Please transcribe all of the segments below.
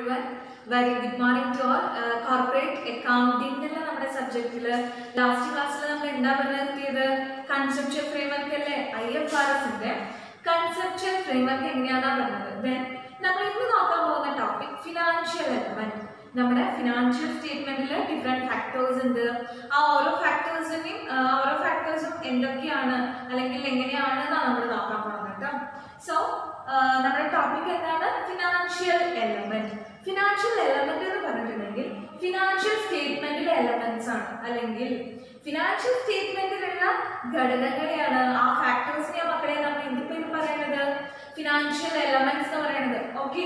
everyone very good morning to all corporate അക്കൗണ്ടിംഗിലെ നമ്മുടെ സബ്ജക്റ്റിൽ ലാസ്റ്റ് ക്ലാസ്സിൽ നമ്മൾ എന്താ പറഞ്ഞത് കൺസെപ്ച്വൽ ഫ്രെയിംവർക്ക് അല്ലേ ഐ എഫ് ആർ എസിന്റെ കൺസെപ്ച്വൽ ഫ്രെയിംവർക്ക് എങ്ങനെയാണെന്നാ പറഞ്ഞത് ദെൻ നമ്മൾ ഇന്ന് നോക്കാൻ പോകുന്ന ടോപ്പിക് ഫിനാൻഷ്യൽ എലമെന്റ് നമ്മുടെ ഫിനാൻഷ്യൽ സ്റ്റേറ്റ്മെന്റിൽ ഡിഫറെന്റ് ഫാക്ടേഴ്സ് ഉണ്ട് ആ ഓരോ ഫാക്ടേഴ്സിനെയും ഓരോ ഫാക്ടേഴ്സും എന്തൊക്കെയാണ് അല്ലെങ്കിൽ എങ്ങനെയാണെന്നാണ് നമ്മൾ നോക്കാൻ പോകുന്നത് കേട്ടോ സോ നമ്മുടെ ടോപ്പിക് എന്താണ് ഫിനാൻഷ്യൽ എലമെന്റ് ഫിനാൻഷ്യൽ എലമെന്റ് എന്ന് പറഞ്ഞിട്ടുണ്ടെങ്കിൽ ഫിനാൻഷ്യൽ സ്റ്റേറ്റ്മെന്റിലെ എലമെന്റ്സ് ആണ് അല്ലെങ്കിൽ ഫിനാൻഷ്യൽ സ്റ്റേറ്റ്മെന്റിലുള്ള ഘടകങ്ങളെയാണ് ആ ഫാക്ടേഴ്സിനെ മക്കളെ നമ്മൾ എന്ത് പേര് പറയുന്നത് ഫിനാൻഷ്യൽ എലമെന്റ്സ് എന്ന് പറയുന്നത് okay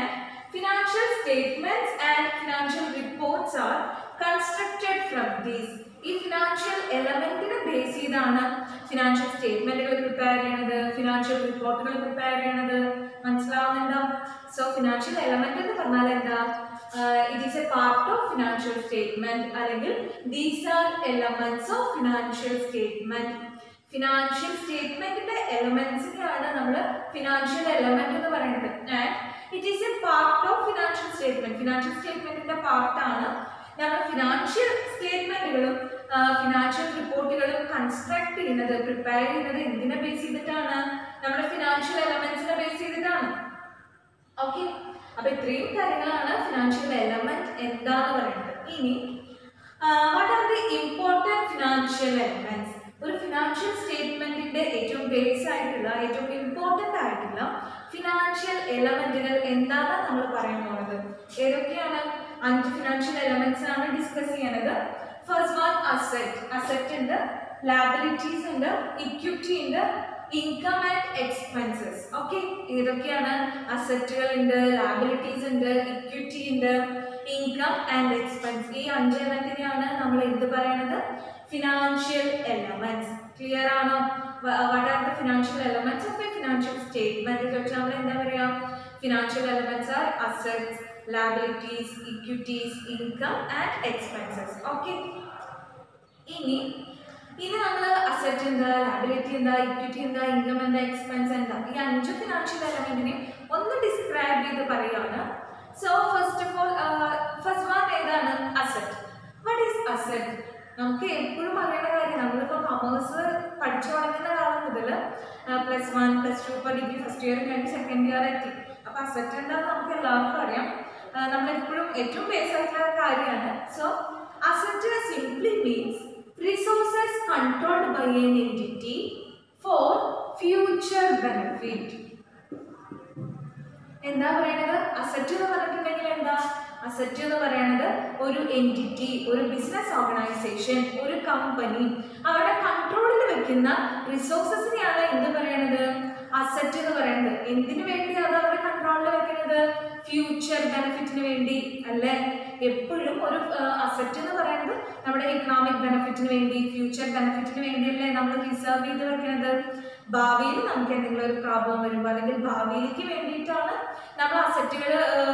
financial statements and financial reports are constructed from these ഈ ഫിനാൻഷ്യൽ എലമെന്റിനെ ബേസ് ചെയ്താണ് ഫിനാൻഷ്യൽ സ്റ്റേറ്റ്മെന്റുകൾ പ്രിപ്പയർ ചെയ്യണത് ഫിനാൻഷ്യൽ റിപ്പോർട്ടുകൾ പ്രിപ്പയർ ചെയ്യണത് മനസ്സിലാവുന്നുണ്ടോ സോ ഫിനാൻഷ്യൽ എലമെന്റ് എന്ന് പറഞ്ഞാൽ എന്താ it is a part of financial statement അല്ലെങ്കിൽ these are elements of financial statement financial സ്റ്റേറ്റ്മെന്റിന്റെ എലമെന്റ്സിനെയാണ് നമ്മൾ ഫിനാൻഷ്യൽ എലമെന്റ് എന്ന് പറയുന്നത് and it is a part of financial statement financial സ്റ്റേറ്റ്മെന്റിന്റെ പാർട്ടാണ് നമ്മൾ ഫിനാൻഷ്യൽ സ്റ്റേറ്റ്മെന്റുകളും ഫിനാൻഷ്യൽ റിപ്പോർട്ടുകളും കൺസ്ട്രക്ട് ചെയ്യുന്നത് പ്രിപ്പയർ ചെയ്യുന്നത് എന്തിനെ ബേസ് ചെയ്തിട്ടാണ് നമ്മുടെ ഫിനാൻഷ്യൽ എലമെന്റ്സിനെ ബേസ് ചെയ്തിട്ടാണ് ഓക്കെ അപ്പൊ ഇത്രയും കാര്യങ്ങളാണ് ഫിനാൻഷ്യൽ എലമെന്റ് എന്താന്ന് പറയുന്നത് ഇനി what are the important financial elements ഒരു ഫിനാൻഷ്യൽ സ്റ്റേറ്റ്മെന്റിന്റെ ഏറ്റവും ബേസ് ആയിട്ടുള്ള ഏറ്റവും ഇമ്പോർട്ടൻ്റ് ആയിട്ടുള്ള ഫിനാൻഷ്യൽ എലമെന്റുകൾ എന്താണ് നമ്മൾ പറയാൻ പോകുന്നത് ഏതൊക്കെയാണ് അഞ്ച് ഫിനാൻഷ്യൽ എലമെന്റ്സ് ആണ് ഡിസ്കസ് ചെയ്യണത് ഫസ്റ്റ് വൺ അസെറ്റ് അസെറ്റ് ഉണ്ട് ലാബിലിറ്റീസ് ഉണ്ട് ഇക്വിറ്റി ഉണ്ട് ഇൻകം ആൻഡ് എക്സ്പെൻസസ് ഓക്കെ ഏതൊക്കെയാണ് അസറ്റുകൾ ഉണ്ട് ലാബിലിറ്റീസ് ഉണ്ട് ഇക്വിറ്റി ഉണ്ട് ഇൻകം ആൻഡ് എക്സ്പെൻസ് ഈ അഞ്ച് എലമെന്റിനെയാണ് നമ്മൾ എന്ത് പറയുന്നത് ഫിനാൻഷ്യൽ എലമെന്റ്സ് ക്ലിയർ ആണോ what are the financial elements of a financial statement ചോദിച്ചാൽ നമ്മൾ എന്താ പറയാ financial elements are assets liabilities equities income and expenses okay ഇനി ഇനി നമ്മൾ അസറ്റ് എന്താ ലാബിലിറ്റി എന്താ ഇക്വിറ്റി എന്താ ഇൻകം എന്താ എക്സ്പെൻസ് എന്താ ഈ അഞ്ച് ഫിനാൻഷ്യൽ എലമെന്റിനെ ഒന്ന് ഡിസ്ക്രൈബ് ചെയ്ത് പറയുകയാണ് so first of all first one ഏതാണ് അസറ്റ് വാട്ട് ഈസ് അസറ്റ് നമുക്ക് എപ്പോഴും അറിയേണ്ട കാര്യം നമ്മളിപ്പോൾ കൊമേഴ്സ് പഠിച്ചു തുടങ്ങുന്ന കാലം മുതൽ പ്ലസ് വൺ പ്ലസ് ടു ഇപ്പോൾ ഡിഗ്രി ഫസ്റ്റ് ഇയർ കഴിഞ്ഞ് സെക്കൻഡ് ഇയർ എത്തി അപ്പോൾ അസറ്റ് എന്താണെന്ന് നമുക്ക് എല്ലാവർക്കും അറിയാം നമ്മളെപ്പോഴും ഏറ്റവും ബേസ് ആയിട്ടുള്ള കാര്യമാണ് so asset simply means resources controlled by an entity for future benefit എന്താ പറയണത് അസറ്റ് എന്ന് പറഞ്ഞിട്ടുണ്ടെങ്കിൽ എന്താ അസറ്റ് എന്ന് പറയുന്നത് ഒരു എൻറ്റിറ്റി ഒരു ബിസിനസ് ഓർഗനൈസേഷൻ ഒരു കമ്പനി അവരുടെ കൺട്രോളിൽ വെക്കുന്ന റിസോഴ്സസിനെയാണ് എന്ത് പറയണത് അസറ്റ് എന്ന് പറയുന്നത് എന്തിനു വേണ്ടിയാണ് അവരുടെ കൺട്രോളിൽ വെക്കുന്നത് ഫ്യൂച്ചർ ബെനിഫിറ്റിന് വേണ്ടി അല്ലേ എപ്പോഴും ഒരു അസറ്റ് എന്ന് പറയുന്നത് നമ്മുടെ ഇക്കണോമിക് ബെനിഫിറ്റിന് വേണ്ടി ഫ്യൂച്ചർ ബെനിഫിറ്റിന് വേണ്ടിയല്ലേ നമ്മൾ റിസർവ് ചെയ്ത് വെക്കുന്നത് ഭാവിയിൽ നമുക്ക് എന്തെങ്കിലും ഒരു പ്രോബ്ലം വരുമ്പോൾ അല്ലെങ്കിൽ ഭാവിയിലേക്ക് വേണ്ടിയിട്ടാണ് നമ്മൾ അസറ്റുകൾ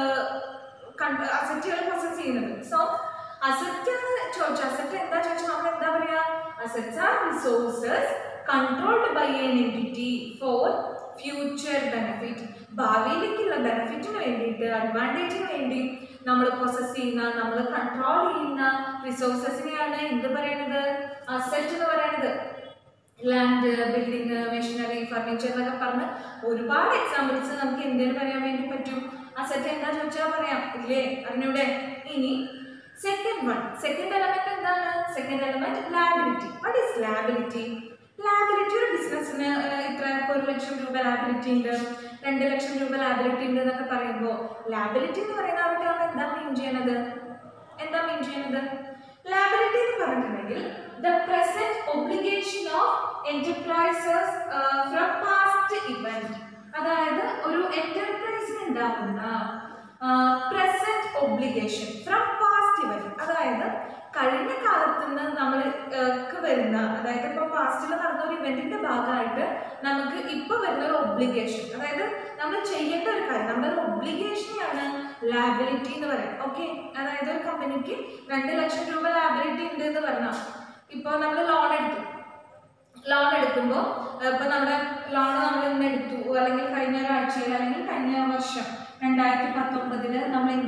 അസറ്റുകൾ പ്രൊസസ് ചെയ്യുന്നത് സോ അസറ്റ് ചോദിച്ചു അസറ്റ് എന്താ ചോദിച്ചാൽ നമ്മൾ എന്താ പറയാ assets are resources controlled by an entity for future benefit ഭാവിയിലേക്കുള്ള ബെനിഫിറ്റിന് വേണ്ടിയിട്ട് അഡ്വാൻറ്റേജിന് വേണ്ടി നമ്മൾ പ്രൊസസ് ചെയ്യുന്ന നമ്മൾ കൺട്രോൾ ചെയ്യുന്ന റിസോഴ്സസിനെയാണ് എന്ത് പറയുന്നത് അസറ്റ് എന്ന് പറയുന്നത് ലാൻഡ് ബിൽഡിങ് മെഷീനറി ഫർണിച്ചർ എന്നൊക്കെ പറഞ്ഞ് ഒരുപാട് എക്സാമ്പിൾസ് നമുക്ക് എന്തിനു പറയാൻ വേണ്ടി പറ്റും അസറ്റ് എന്താ ചോദിച്ചാൽ പറയാം ഇല്ലേ അറിഞ്ഞൂടെ ഇനി സെക്കൻഡ് വൺ സെക്കൻഡ് എലമെന്റ് എന്താണ് second element liability what is liability liability ഒരു ബിസിനസ്സിന് ഇത്ര ഒരു ലക്ഷം രൂപ ലാബിലിറ്റി ഉണ്ട് രണ്ട് ലക്ഷം രൂപ ലാബിലിറ്റി ഉണ്ട് എന്നൊക്കെ പറയുമ്പോൾ ലാബിലിറ്റി എന്ന് പറയുന്ന അവിടെ നമ്മൾ എന്താ മീൻ ചെയ്യണത് എന്താ മീൻ ചെയ്യണത് ലാബിലിറ്റി എന്ന് പറഞ്ഞിട്ടുണ്ടെങ്കിൽ the present obligation of enterprises from past event അതായത് ഒരു എന്റർപ്രൈസിന് ഉണ്ടാകുന്ന present obligation from past event അതായത് കഴിഞ്ഞ കാലത്ത് നിന്ന് നമ്മൾക്ക് വരുന്ന അതായത് ഇപ്പോൾ പാസ്റ്റിൽ നടന്ന ഒരു ഇവന്റിന്റെ ഭാഗമായിട്ട് നമുക്ക് ഇപ്പോൾ വരുന്ന ഒരു ഒബ്ലിഗേഷൻ അതായത് നമ്മൾ ചെയ്യേണ്ട ഒരു കാര്യം നമ്മുടെ ഒരു ഒബ്ലിഗേഷനെയാണ് ലാബിലിറ്റി എന്ന് പറയാം ഓക്കെ അതായത് ഒരു കമ്പനിക്ക് രണ്ട് ലക്ഷം രൂപ ലാബിലിറ്റി ഉണ്ട് എന്ന് പറഞ്ഞാൽ ഇപ്പോൾ നമ്മൾ ലോൺ എടുത്തു ലോൺ എടുക്കുമ്പോൾ ഇപ്പോൾ നമ്മുടെ ലോൺ നമ്മൾ ഇന്ന് എടുത്തു അല്ലെങ്കിൽ കഴിഞ്ഞ ഒരാഴ്ചയിൽ അല്ലെങ്കിൽ കഴിഞ്ഞ വർഷം രണ്ടായിരത്തി പത്തൊമ്പതിൽ നമ്മൾ എന്ത് ചെയ്തു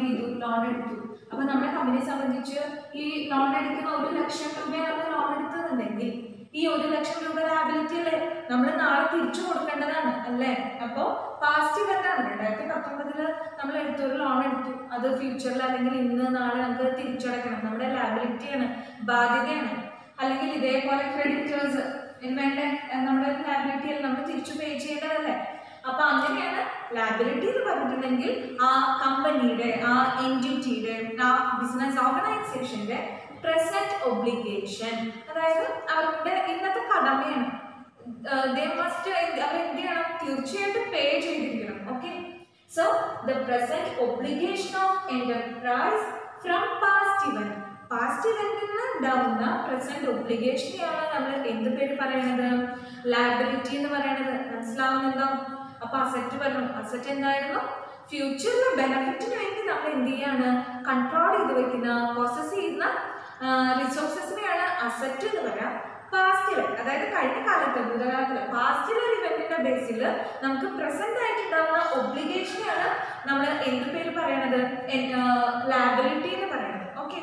ലോൺ എടുത്തു അപ്പൊ നമ്മുടെ കമ്പനിയെ സംബന്ധിച്ച് ഈ ലോൺ എടുക്കുന്ന ഒരു ലക്ഷം രൂപയാണ് നമ്മൾ ലോൺ എടുക്കുന്നുണ്ടെങ്കിൽ ഈ ഒരു ലക്ഷം രൂപ ലാബിലിറ്റി അല്ലേ നമ്മൾ നാളെ തിരിച്ചു കൊടുക്കേണ്ടതാണ് അല്ലേ അപ്പോ പാസ്റ്റ് ഇവന്റ് ആണ് രണ്ടായിരത്തി പത്തൊമ്പതില് നമ്മൾ എടുത്തൊരു ലോൺ എടുത്തു അത് ഫ്യൂച്ചറിൽ അല്ലെങ്കിൽ ഇന്ന് നാളെ നമുക്ക് തിരിച്ചടക്കണം നമ്മുടെ ലാബിലിറ്റിയാണ് ബാധ്യതയാണ് അല്ലെങ്കിൽ ഇതേപോലെ ക്രെഡിറ്റേഴ്സ് വേണ്ട നമ്മുടെ ലാബിലിറ്റിയിൽ നമ്മൾ തിരിച്ചു പേ ചെയ്യേണ്ടതല്ലേ അപ്പൊ അങ്ങനെയാണ് ലാബിലിറ്റി എന്ന് പറഞ്ഞിട്ടുണ്ടെങ്കിൽ ആ കമ്പനിയുടെ ആ എൻറ്റിറ്റിയുടെ ആ ബിസിനസ് ഓർഗനൈസേഷന്റെ പ്രസന്റ് ഒബ്ലിഗേഷൻ അതായത് അവരുടെ ഇന്നത്തെ കടമയാണ് ദേ മസ്റ്റ് അവർ എന്ത് ചെയ്യണം തീർച്ചയായിട്ടും പേ ചെയ്തിരിക്കണം okay so the present obligation of enterprise from past event past ഇവന്റിൽ നിന്ന് ഉണ്ടാവുന്ന പ്രസന്റ് ഒബ്ലിഗേഷനെയാണ് നമ്മൾ എന്ത് പേര് പറയുന്നത് ലാബിലിറ്റി എന്ന് പറയുന്നത് മനസ്സിലാവുന്നുണ്ടോ അപ്പൊ അസറ്റ് പറഞ്ഞു അസറ്റ് എന്തായിരുന്നു ഫ്യൂച്ചറിലെ ബെനിഫിറ്റിന് വേണ്ടി നമ്മൾ എന്ത് ചെയ്യാണ് കൺട്രോൾ ചെയ്ത് വെക്കുന്ന പ്രോസസ് ചെയ്യുന്ന റിസോഴ്സസിനെയാണ് അസറ്റ് എന്ന് പറയാം പാസ്റ്റില് അതായത് കഴിഞ്ഞ കാലത്ത് ഭൂതകാലത്തില് പാസ്റ്റിലെ ഒരു ഇവന്റിന്റെ ബേസിൽ നമുക്ക് പ്രസന്റ് ആയിട്ടുണ്ടാവുന്ന ഒബ്ലിഗേഷനെയാണ് നമ്മൾ എന്ത് പേര് പറയണത് ലാബിലിറ്റി എന്ന് പറയണത് okay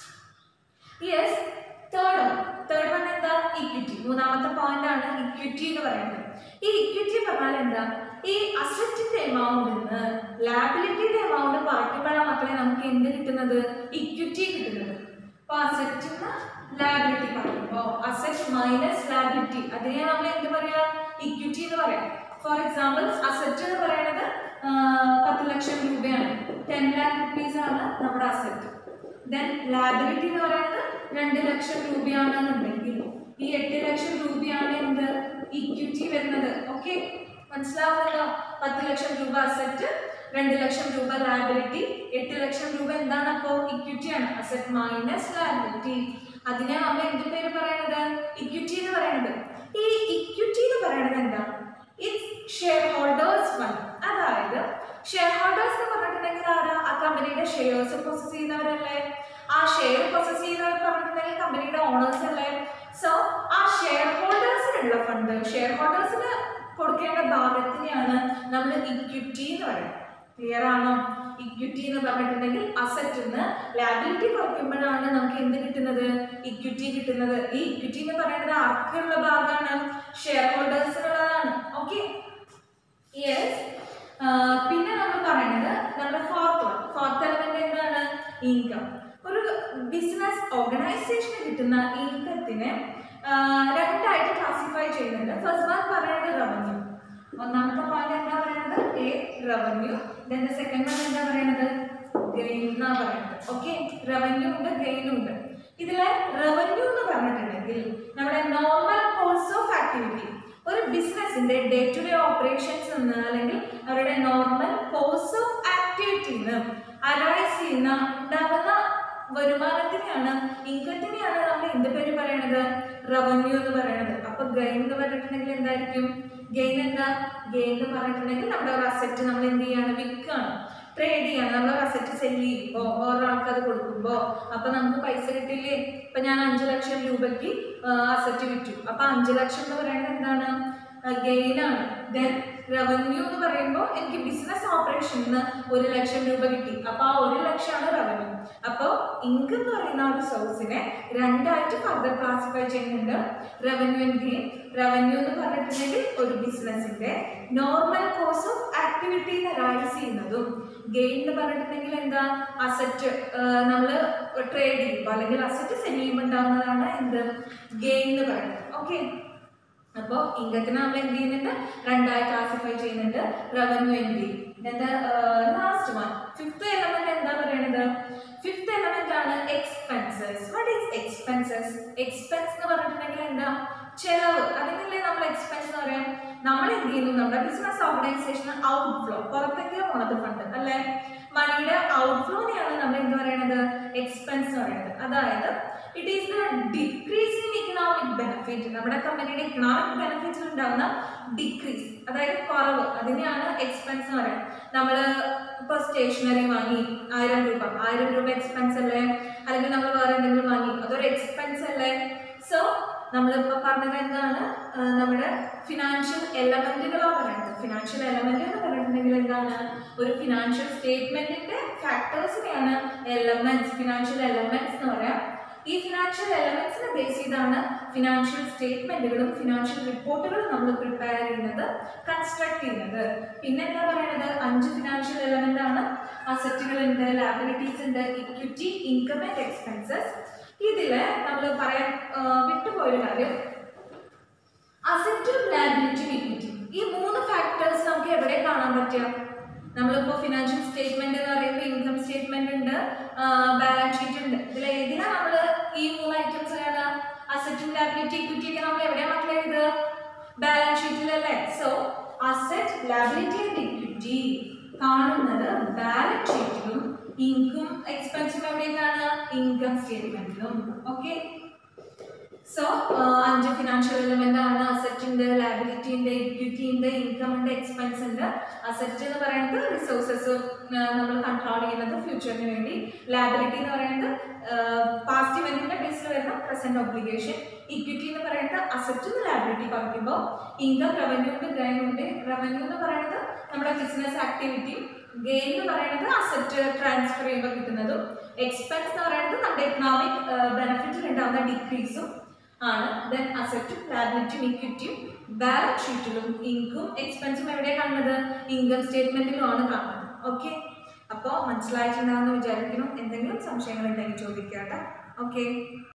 yes third one third one എന്താ ഇക്വിറ്റി മൂന്നാമത്തെ പോയിന്റ് ആണ് ഇക്വിറ്റി എന്ന് പറയുന്നത് ഈ ഇക്വിറ്റി പറഞ്ഞാൽ എന്താ ഈ അസറ്റിന്റെ എമൗണ്ടിന്ന് ലാബിലിറ്റിയുടെ എമൗണ്ട് കുറയ്ക്കുമ്പോഴാണ് മക്കളെ നമുക്ക് എന്ത് കിട്ടുന്നത് ഇക്വിറ്റി കിട്ടുന്നത് അപ്പൊ അസറ്റിന് ലാബിലിറ്റി പറയുമ്പോൾ അസറ്റ് മൈനസ് ലാബിലിറ്റി അതിനെ നമ്മൾ എന്ത് പറയാ ഇക്വിറ്റി എന്ന് പറയാം ഫോർ എക്സാമ്പിൾ അസറ്റ് എന്ന് പറയുന്നത് ആ, പത്ത് ലക്ഷം രൂപയാണ് ടെൻ ലാക്ക് റുപ്പീസ് ആണ് നമ്മുടെ അസറ്റ് ദെൻ ലാബിലിറ്റി എന്ന് പറയുന്നത് രണ്ട് ലക്ഷം രൂപയാണെന്നുണ്ടെങ്കിൽ ഈ എട്ട് ലക്ഷം രൂപയാണ് എന്ത് ഇക്വിറ്റി വരുന്നത് ഓക്കെ മനസ്സിലാവുന്നല്ലോ പത്ത് ലക്ഷം രൂപ അസറ്റ് രണ്ട് ലക്ഷം രൂപ ലാബിലിറ്റി എട്ട് ലക്ഷം രൂപ എന്താണ് അപ്പോ ഇക്വിറ്റി ആണ് അസറ്റ് മൈനസ് ലാബിലിറ്റി അതിനെ നമ്മൾ എന്ത് പേര് പറയുന്നത് ഇക്വിറ്റി എന്ന് പറയുന്നത് ഈ ഇക്വിറ്റി എന്ന് പറയുന്നത് എന്താ ഇറ്റ്സ് ഷെയർ ഹോൾഡേഴ്സ് ഫണ്ട് അതായത് ഷെയർ ഹോൾഡേഴ്സ് എന്ന് പറഞ്ഞിട്ടുണ്ടെങ്കിൽ ആരാ ആ കമ്പനിയുടെ ഷെയർസ് പ്രൊസസ് ചെയ്യുന്നവരല്ലേ ആ ഷെയർ പ്രൊസസ് ചെയ്യുന്നവർ പറഞ്ഞിട്ടുണ്ടെങ്കിൽ കമ്പനിയുടെ ഓണേഴ്സ് അല്ലേ സോ ആ ഷെയർ ഹോൾഡേഴ്സിനുള്ള ഫണ്ട് ഷെയർ ഹോൾഡേഴ്സിന് കൊടുക്കേണ്ട ഭാഗത്തിനെയാണ് നമ്മൾ ഇക്വിറ്റി എന്ന് പറയുന്നത് ക്ലിയർ ആണോ ഇക്വിറ്റി എന്ന് പറഞ്ഞിട്ടുണ്ടെങ്കിൽ അസറ്റിന്ന് ലാബിലിറ്റി കുറയ്ക്കുമ്പോഴാണ് നമുക്ക് എന്ത് കിട്ടുന്നത് ഇക്വിറ്റി കിട്ടുന്നത് ഈ ഇക്വിറ്റി എന്ന് പറയുന്നത് ആർക്കുള്ള ഭാഗമാണ് ഷെയർ ഹോൾഡേഴ്സിനുള്ളതാണ് ഓക്കെ യെസ് പിന്നെ നമ്മൾ പറയുന്നത് നമ്മുടെ ഫോർത്ത് വൺ ഫോർത്ത് എലമെന്റ് എന്താണ് ഇൻകം ഒരു ബിസിനസ് ഓർഗനൈസേഷന് കിട്ടുന്ന ഇൻകത്തിനെ രണ്ടായിട്ട് ക്ലാസിഫൈ ചെയ്യുന്നുണ്ട് ഫസ്റ്റ് വൺ പറയുന്നത് റവന്യൂ ഒന്നാമത്തെ പോയിന്റ് എന്താ പറയുന്നത് a revenue then second one എന്താ പറയുന്നത് ഗെയിൻ എന്നാ പറയുന്നത് ഓക്കെ റവന്യൂ ഉണ്ട് ഗെയിനും ഉണ്ട് ഇതിലെ റവന്യൂ എന്ന് പറഞ്ഞിട്ടുണ്ടെങ്കിൽ നമ്മുടെ നോർമൽ കോഴ്സ് ഓഫ് ആക്ടിവിറ്റി ഒരു ബിസിനസിന്റെ ഡേ ടു ഡേ ഓപ്പറേഷൻസ് നിന്ന് അല്ലെങ്കിൽ അവരുടെ നോർമൽ കോഴ്സ് ഓഫ് ആക്ടിവിറ്റിന്ന് അറൈസ് ചെയ്യുന്ന ഉണ്ടാകുന്ന വരുമാനത്തിനെയാണ് ഇൻകത്തിനെയാണ് നമ്മൾ എന്ത് പേര് പറയണത് റവന്യൂ എന്ന് പറയുന്നത് അപ്പൊ ഗെയിൻ എന്ന് പറഞ്ഞിട്ടുണ്ടെങ്കിൽ എന്തായിരിക്കും ഗെയിൻ എന്താ ഗെയിൻ എന്ന് പറഞ്ഞിട്ടുണ്ടെങ്കിൽ നമ്മുടെ ഒരു അസറ്റ് നമ്മൾ എന്ത് ചെയ്യാണ് വിൽക്കുകയാണ് ട്രേഡ് ചെയ്യാണ് നമ്മൾ ഒരു അസറ്റ് സെല് ചെയ്യുമ്പോൾ ഒരാൾക്ക് അത് കൊടുക്കുമ്പോൾ അപ്പൊ നമുക്ക് പൈസ കിട്ടില്ലേ ഇപ്പൊ ഞാൻ അഞ്ചു ലക്ഷം രൂപയ്ക്ക് അസറ്റ് വിറ്റു അപ്പൊ അഞ്ചു ലക്ഷം എന്ന് പറയുന്നത് എന്താണ് ഗെയിൻ ആണ് ദെൻ റവന്യൂ എന്ന് പറയുമ്പോൾ എനിക്ക് ബിസിനസ് ഓപ്പറേഷനിൽ നിന്ന് ഒരു ലക്ഷം രൂപ കിട്ടി അപ്പൊ ആ ഒരു ലക്ഷമാണ് റവന്യൂ അപ്പോൾ ഇൻകം എന്ന് പറയുന്ന ഒരു സോഴ്സിനെ രണ്ടായിട്ട് ഫർദർ ക്ലാസിഫൈ ചെയ്യുന്നുണ്ട് റവന്യൂ ആൻഡ് ഗെയിൻ റവന്യൂ എന്ന് പറഞ്ഞിട്ടുണ്ടെങ്കിൽ ഒരു ബിസിനസിന്റെ normal course of activity rise ചെയ്യുന്നതും ഗെയിൻ എന്ന് പറഞ്ഞിട്ടുണ്ടെങ്കിൽ എന്താ അസറ്റ് നമ്മൾ ട്രേഡ് ചെയ്യുമ്പോൾ അല്ലെങ്കിൽ അസറ്റ് സെല് ചെയ്യുമ്പോൾ ഉണ്ടാവുന്നതാണ് എന്ത് ഗെയിൻ എന്ന് പറയുന്നത് ഓക്കെ അപ്പോൾ ഇൻകത്തിനെ നമ്മൾ എന്ത് ചെയ്യുന്നുണ്ട് രണ്ടായി ക്ലാസിഫൈ ചെയ്യുന്നുണ്ട് റവന്യൂ ആൻഡ് ഗെയിൻ എന്താ ലാസ്റ്റ് വൺ ഫിഫ്ത്ത് എലമെന്റ് എന്താ പറയുന്നത് ഫിഫ്ത്ത് എലമെന്റ് ആണ് expenses what is expenses expense എന്ന് പറഞ്ഞിട്ടുണ്ടെങ്കിൽ എന്താ ചെലവ് അതിനല്ലേ നമ്മൾ എക്സ്പെൻസ് എന്ന് പറയാം നമ്മൾ എന്ത് ചെയ്യുന്നു നമ്മുടെ ബിസിനസ് ഓർഗനൈസേഷൻ ഔട്ട്ഫ്ലോ പുറത്തേക്ക് പോണത് ഫണ്ട് അല്ലെ മണിയുടെ ഔട്ട്ഫ്ലോനെയാണ് നമ്മൾ എന്ത് പറയുന്നത് എക്സ്പെൻസ് എന്ന് പറയുന്നത് അതായത് it is the decrease in economic benefit നമ്മുടെ കമ്പനിയുടെ ഇക്കണോമിക് ബെനിഫിറ്റ്സിൽ ഉണ്ടാകുന്ന ഡിക്രീസ് അതായത് കുറവ് അതിനെയാണ് എക്സ്പെൻസ് എന്ന് പറയുന്നത് നമ്മൾ ഇപ്പോൾ സ്റ്റേഷനറി വാങ്ങി ആയിരം രൂപ ആയിരം രൂപ എക്സ്പെൻസ് അല്ലേ അല്ലെങ്കിൽ നമ്മൾ വേറെ എന്തെങ്കിലും വാങ്ങി അതൊരു എക്സ്പെൻസ് അല്ലേ സോ നമ്മളിപ്പോൾ പറഞ്ഞത് എന്താണ് ആ, നമ്മുടെ ഫിനാൻഷ്യൽ എലമെന്റുകളാണ് പറയുന്നത് ഫിനാൻഷ്യൽ എലമെന്റ് എന്ന് പറഞ്ഞിട്ടുണ്ടെങ്കിൽ എന്താണ് ഒരു ഫിനാൻഷ്യൽ സ്റ്റേറ്റ്മെന്റിന്റെ ഫാക്ടേഴ്സിനെയാണ് എലമെന്റ്സ് ഫിനാൻഷ്യൽ എലമെന്റ്സ് എന്ന് പറയാം ഈ ഫിനാൻഷ്യൽ എലമെന്റ്സിനെ ബേസ് ചെയ്താണ് ഫിനാൻഷ്യൽ സ്റ്റേറ്റ്മെന്റുകളും ഫിനാൻഷ്യൽ റിപ്പോർട്ടുകളും നമ്മൾ പ്രിപ്പയർ ചെയ്യുന്നത് കൺസ്ട്രക്ട് ചെയ്യുന്നത് പിന്നെ എന്താ പറയുന്നത് അഞ്ച് ഫിനാൻഷ്യൽ എലമെന്റ് ആണ് അസറ്റുകൾ ഉണ്ട് ലാബിലിറ്റീസ് ഉണ്ട് ഇക്വിറ്റി ഇൻകം ആൻഡ് എക്സ്പെൻസസ് ഇതില് നമ്മൾ പറയാൻ ആ, വിട്ടുപോയൊരു കാര്യം അസറ്റും ലാബിലിറ്റിയും ഇക്വിറ്റി ഈ മൂന്ന് ഫാക്ടേഴ്സ് നമുക്ക് എവിടെ കാണാൻ പറ്റുക നമ്മളിപ്പോ ഫിനാൻഷ്യൽ സ്റ്റേറ്റ്മെന്റ് എന്ന് പറയുമ്പോൾ ഇൻകം സ്റ്റേറ്റ്മെന്റ് ഉണ്ട് ബാലൻസ് ഷീറ്റ് ഉണ്ട് ഇതിൽ ഏതിനാ നമ്മൾ ഈ മൂന്ന് ഐറ്റംസ് കാണുക അസറ്റും ലാബിലിറ്റി ഇക്വിറ്റി ഒക്കെ നമ്മൾ എവിടെയാ മക്കളെ ഇത് ബാലൻസ് ഷീറ്റിലല്ലേ so asset liability and equity കാണുന്നത് ബാലൻസ് ഷീറ്റിലും ഇൻകം എക്സ്പെൻസും എവിടെയും കാണുക ഇൻകം സ്റ്റേറ്റ്മെന്റിലും ഓക്കെ സോ അഞ്ച് ഫിനാൻഷ്യൽ എലമെന്റ് ആണ് അസറ്റ് ഉണ്ട് ലാബിലിറ്റി ഉണ്ട് ഇക്വിറ്റി ഉണ്ട് ഇൻകം ഉണ്ട് എക്സ്പെൻസ് ഉണ്ട് അസറ്റ് എന്ന് പറയുന്നത് റിസോഴ്സസ് നമ്മൾ കൺട്രോൾ ചെയ്യുന്നത് ഫ്യൂച്ചറിന് വേണ്ടി ലാബിലിറ്റി എന്ന് പറയുന്നത് പാസ്റ്റ് ഇവന്റിന്റെ ബേസിൽ വരുന്ന പ്രസന്റ് ഒബ്ലിഗേഷൻ ഇക്വിറ്റി എന്ന് പറയുന്നത് അസറ്റ് ലാബിലിറ്റി കുറയ്ക്കുമ്പോൾ ഇൻകം റവന്യൂ ഉണ്ട് ഗെയിൻ ഉണ്ട് റവന്യൂ എന്ന് പറയുന്നത് നമ്മുടെ ബിസിനസ് ആക്ടിവിറ്റിയും ഗെയിൻ എന്ന് പറയുന്നത് അസറ്റ് ട്രാൻസ്ഫർ ചെയ്യുമ്പോൾ കിട്ടുന്നതും എക്സ്പെൻസ് എന്ന് പറയുന്നത് നമ്മുടെ എക്കണോമിക് ബെനിഫിറ്റിൽ ഉണ്ടാകുന്ന ഡിക്രീസും ആണ് ദെൻ അസറ്റും ലാബിലിറ്റിയും ഇക്വിറ്റിയും ബാലൻസ് ഷീറ്റിലും ഇൻകം എക്സ്പെൻസും എവിടെയാണ് കാണുന്നത് ഇൻകം സ്റ്റേറ്റ്മെന്റിലും ആണ് കാണുന്നത് ഓക്കെ അപ്പോൾ മനസ്സിലായിട്ടുണ്ടാവുമെന്ന് വിചാരിക്കുന്നു എന്തെങ്കിലും സംശയങ്ങൾ ഉണ്ടെങ്കിൽ ചോദിക്കാം കേട്ടോ ഓക്കെ